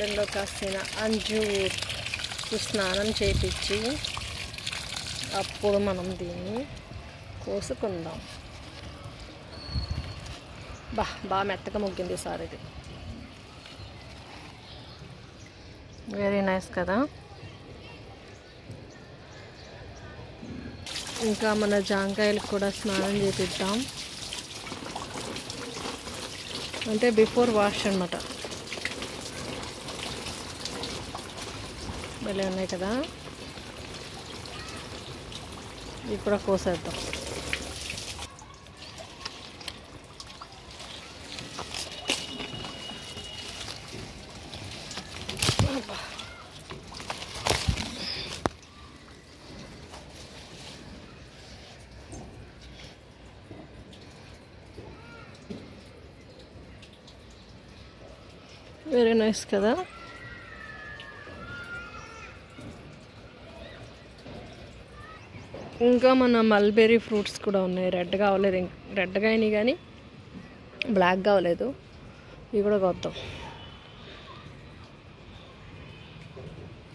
గార్డెన్లో కాసిన అంజూర్ స్నానం చేపించి అప్పుడు మనం దీన్ని కోసుకుందాం బా బాగా మెత్తగా ముగ్గింది సార్ ఇది వెరీ నైస్ కదా ఇంకా మన జాంకాయలకు కూడా స్నానం చేపిద్దాం అంటే బిఫోర్ వాష్ అనమాట భలే ఉన్నాయి కదా ఇప్పుడు కోసేద్దాం వెరీ నైస్ కదా ఇంకా మన మల్బెర్రీ ఫ్రూట్స్ కూడా ఉన్నాయి రెడ్ కావలేదు రెడ్గా అయినాయి కానీ బ్లాక్ కావలేదు ఇవి కూడా కొత్తాం